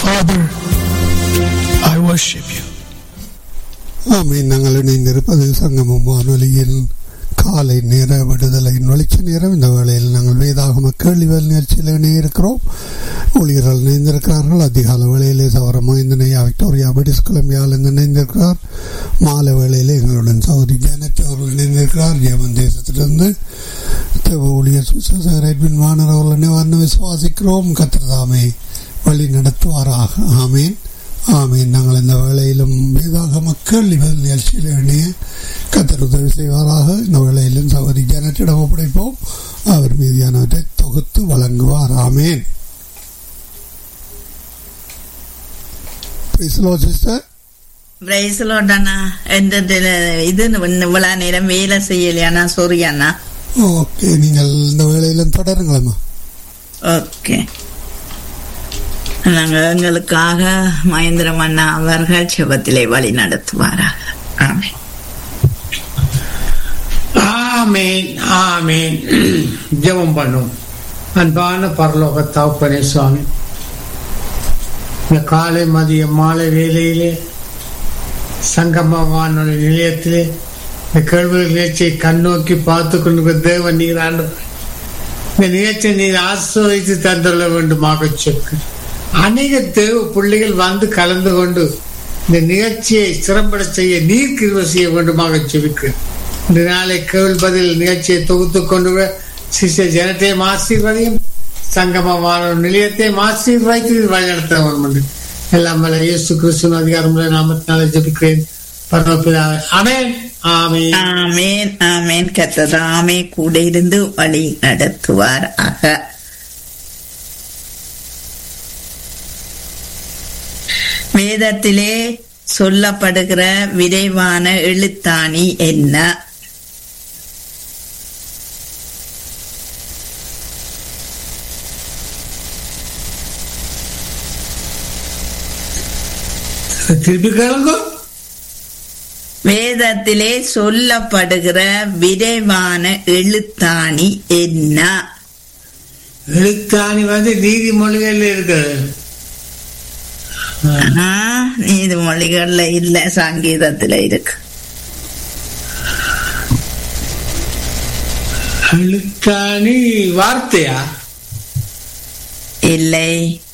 Father, I worship you. ஆமீன் நாங்கள் இணைந்திருப்பது சங்கமம் வானொலியில் காலை நேர விடுதலை நொழிச்ச நேரம் இந்த வேளையில் நாங்கள் வேதாகம கேள்விகள் நிகழ்ச்சியில் இணையிருக்கிறோம் ஊழியர்கள் இணைந்திருக்கிறார்கள் அதிகால வேளையிலே சவரமா இந்த நெய்யா விக்டோரியா பிரிட்டிஷ் கொலம்பியாவில் இருந்து இணைந்திருக்கிறார் மாலை வேளையிலே எங்களுடன் சௌரி ஜானட் அவர்கள் இணைந்திருக்கிறார் ஜெயமன் தேசத்திலிருந்து தேவ ஊழியர் சுசேகர் எட்வின் வானர் அவர்களை வந்து விசுவாசிக்கிறோம் கத்திரதாமே வழி நடத்துவாராக ஆமீன் ஆமீன் நாங்கள் இந்த வேளையிலும் வேதாக மக்கள் இவர் நிகழ்ச்சியில் இணைய கத்தர் உதவி செய்வாராக இந்த வேளையிலும் சகோதரி ஜனத்திடம் ஒப்படைப்போம் அவர் மீதியானவற்றை தொகுத்து வழங்குவார் ஆமேன் சிஸ்டர் பிரைஸ்லோட்டண்ணா எந்த இது இவ்வளவு நேரம் வேலை செய்யலையாண்ணா சோரியாண்ணா ஓகே நீங்கள் இந்த வேளையிலும் தொடருங்களம்மா ஓகே நாங்கள் எங்களுக்காக மகேந்திரம் அண்ணா அவர்கள் செபத்திலே வழி நடத்துவாராக ஆமென் ஆமேன் ஆமேன் ஜெபம் பண்ணும் அன்பான பரலோக தகப்பனே சுவாமி இந்த காலை மதிய மாலை வேலையிலே சங்கம வானொலி நிலையத்திலே இந்த கேள்வி நிகழ்ச்சியை கண்ணோக்கி பார்த்து கொண்டு தேவன் நீர் ஆண்டு இந்த நிகழ்ச்சியை நீர் ஆசிர்வதித்து தந்துள்ள வேண்டுமாக சொற்கு அநேக தேவ பிள்ளைகள் வந்து கலந்து கொண்டு இந்த நிகழ்ச்சியை சிறம்பட செய்ய நீர் கிருவ செய்ய வேண்டுமாக செவிக்கிறேன் இந்த நாளை கேள் பதில் நிகழ்ச்சியை தொகுத்து கொண்டு சிஷ்ய ஜனத்தையும் ஆசீர்வதியும் சங்கமமான நிலையத்தையும் ஆசீர்வதித்து வழிநடத்த வேண்டும் எல்லாம் வல்ல இயேசு கிறிஸ்துவின் அதிகாரம் நாமத்தினால ஜபிக்கிறேன் பரமபிதாவே அமேன் ஆமேன் ஆமேன் ஆமேன் கத்ததாமே கூட இருந்து வழி நடத்துவார் ஆக வேதத்திலே சொல்லப்படுகிற விரைவான எழுத்தாணி என்ன திருப்பி கேளுங்க வேதத்திலே சொல்லப்படுகிற விரைவான எழுத்தாணி என்ன எழுத்தாணி வந்து நீதிமொழிகள் இருக்குது ஆனா, நீதிமொழிகள்ல இல்ல சங்கீதத்துல இருக்கு எழுத்தாணி வார்த்தையா இல்லை